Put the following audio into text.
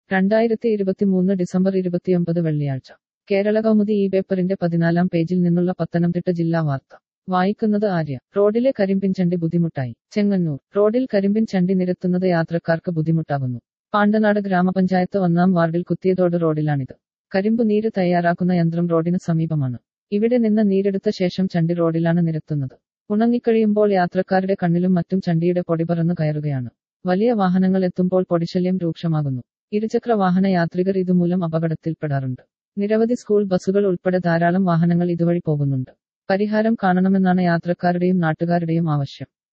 രണ്ടായിരത്തി ഇരുപത്തിമൂന്ന് ഡിസംബർ ഇരുപത്തിയൊമ്പത് വെള്ളിയാഴ്ച കേരള കൗമുദി ഈ പേപ്പറിന്റെ പതിനാലാം പേജിൽ നിന്നുള്ള പത്തനംതിട്ട ജില്ലാ വാർത്ത വായിക്കുന്നത് ആര്യ റോഡിലെ കരിമ്പിൻ ചണ്ടി ബുദ്ധിമുട്ടായി ചെങ്ങന്നൂർ റോഡിൽ കരിമ്പിൻ ചണ്ടി നിരത്തുന്നത് യാത്രക്കാർക്ക് ബുദ്ധിമുട്ടാകുന്നു പാണ്ടനാട് ഗ്രാമപഞ്ചായത്ത് ഒന്നാം വാർഡിൽ കുത്തിയതോട് റോഡിലാണിത് കരിമ്പു നീര് തയ്യാറാക്കുന്ന യന്ത്രം റോഡിന് സമീപമാണ് ഇവിടെ നിന്ന് നീരെടുത്ത ശേഷം ചണ്ടി റോഡിലാണ് നിരത്തുന്നത് ഉണങ്ങിക്കഴിയുമ്പോൾ യാത്രക്കാരുടെ കണ്ണിലും മറ്റും ചണ്ടിയുടെ പൊടി പറന്നു കയറുകയാണ് വലിയ വാഹനങ്ങൾ എത്തുമ്പോൾ പൊടിശല്യം രൂക്ഷമാകുന്നു ഇരുചക്ര വാഹന യാത്രികർ ഇതുമൂലം അപകടത്തിൽപ്പെടാറുണ്ട് നിരവധി സ്കൂൾ ബസ്സുകൾ ഉൾപ്പെടെ ധാരാളം വാഹനങ്ങൾ ഇതുവഴി പോകുന്നുണ്ട് പരിഹാരം കാണണമെന്നാണ് യാത്രക്കാരുടെയും നാട്ടുകാരുടെയും ആവശ്യം